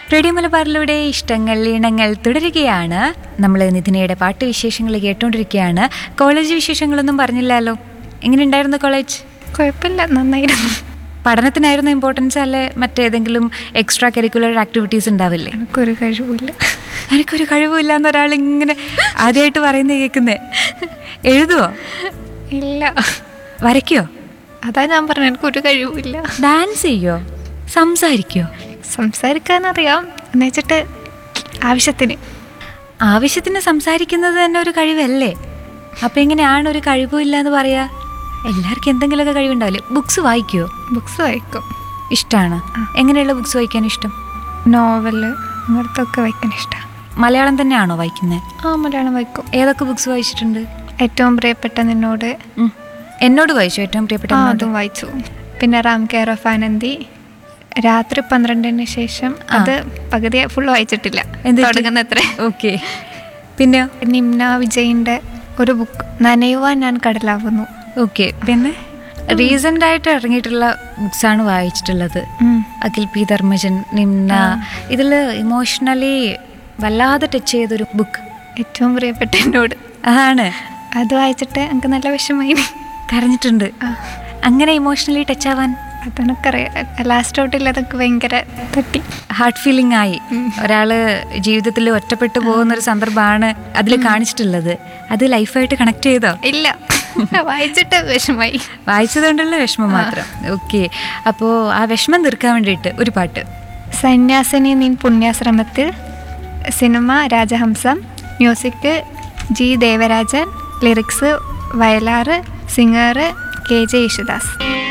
Radio മലബാറിലൂടെ ഇഷ്ടങ്ങൾ ഇണങ്ങൾ തുടരുകയാണ് നമ്മൾ നിധിനയുടെ പാട്ട് വിശേഷങ്ങൾ കേട്ടുകൊണ്ടിരിക്കുകയാണ് കോളേജ് വിശേഷങ്ങളൊന്നും പറഞ്ഞില്ലല്ലോ എങ്ങനെയുണ്ടായിരുന്നു കോളേജ് കുഴപ്പമില്ല നന്നായിരുന്നു പഠനത്തിനായിരുന്നു ഇമ്പോർട്ടൻസ് അല്ലെ മറ്റേതെങ്കിലും എക്സ്ട്രാ കരിക്കുലർ ആക്ടിവിറ്റീസ് ഉണ്ടാവില്ലേ എനിക്കൊരു കഴിവില്ല എനിക്കൊരു കഴിവില്ല എന്നൊരാൾ ഇങ്ങനെ ആദ്യമായിട്ട് പറയുന്നത് കേൾക്കുന്നേ എഴുതുവോ ഇല്ല വരയ്ക്കോ അതാ ഞാൻ പറഞ്ഞത് എനിക്കൊരു കഴിവില്ല ഡാൻസ് ചെയ്യോ സംസാരിക്കോ സംസാരിക്കാനറിയാം എന്ന് വെച്ചിട്ട് ആവശ്യത്തിന് ആവശ്യത്തിന് സംസാരിക്കുന്നത് തന്നെ ഒരു കഴിവല്ലേ അപ്പൊ എങ്ങനെയാണ് ഒരു കഴിവും ഇല്ല എന്ന് പറയാ എല്ലാവർക്കും എന്തെങ്കിലുമൊക്കെ കഴിവുണ്ടാവില്ലേ ബുക്സ് വായിക്കുവോ ബുക്സ് വായിക്കും ഇഷ്ടമാണ് എങ്ങനെയുള്ള ബുക്സ് വായിക്കാൻ ഇഷ്ടം നോവല് അങ്ങനത്തെ ഒക്കെ വായിക്കാൻ ഇഷ്ടമാണ് മലയാളം തന്നെയാണോ വായിക്കുന്നത് ആ മലയാളം വായിക്കും ഏതൊക്കെ ബുക്സ് വായിച്ചിട്ടുണ്ട് ഏറ്റവും പ്രിയപ്പെട്ട നിന്നോട് ഉം. എന്നോട് വായിച്ചു ഏറ്റവും പ്രിയപ്പെട്ട ആ എന്നോട്. അതും വായിച്ചു പിന്നെ റാം കെയർ ഓഫ് ആനന്ദി രാത്രി പന്ത്രണ്ടിന് ശേഷം ആ. അത് പകുതി ഫുൾ വായിച്ചിട്ടില്ല എന്ത് പറ്റി? തുടങ്ങുന്ന അത്ര ഓക്കെ പിന്നെയോ നിംന വിജയിന്റെ ഒരു ബുക്ക് നനയുവാൻ ഞാൻ കടലാവുന്നു ഓക്കെ പിന്നെ റീസെന്റ് ആയിട്ട് ഇറങ്ങിയിട്ടുള്ള ബുക്സ് ആണ് വായിച്ചിട്ടുള്ളത് ഉം. അഖിൽ പി ധർമ്മജൻ നിംന ഇതില് ഇമോഷണലി വല്ലാതെ ടച്ച് ചെയ്തൊരു ബുക്ക് ഏറ്റവും പ്രിയപ്പെട്ട എന്നോട് അതാണ് അത് വായിച്ചിട്ട് എനിക്ക് നല്ല വിഷമായി കരഞ്ഞിട്ടുണ്ട് ആ. അങ്ങനെ ഇമോഷണലി ടച്ച് ആവാൻ അതെനിക്കറിയാം ലാസ്റ്റ് ഔട്ടിൽ അതൊക്കെ ഭയങ്കര തട്ടി ഹാർട്ട് ഫീലിംഗ് ആയി ഒരാള് ജീവിതത്തിൽ ഒറ്റപ്പെട്ടു പോകുന്ന ഒരു സന്ദർഭമാണ് അതിൽ കാണിച്ചിട്ടുള്ളത് അത് ലൈഫായിട്ട് കണക്ട് ചെയ്തോ ഇല്ല വായിച്ചിട്ട് വിഷമായി വായിച്ചതുകൊണ്ടുള്ള വിഷമം മാത്രം ഓക്കെ അപ്പോൾ ആ വിഷമം തീർക്കാൻ വേണ്ടിയിട്ട് ഒരു പാട്ട് സന്യാസിനി നീൻ പുണ്യാശ്രമത്തിൽ cinema Rajahamsam music G Devarajan lyrics Vayalar singer K J Yesudas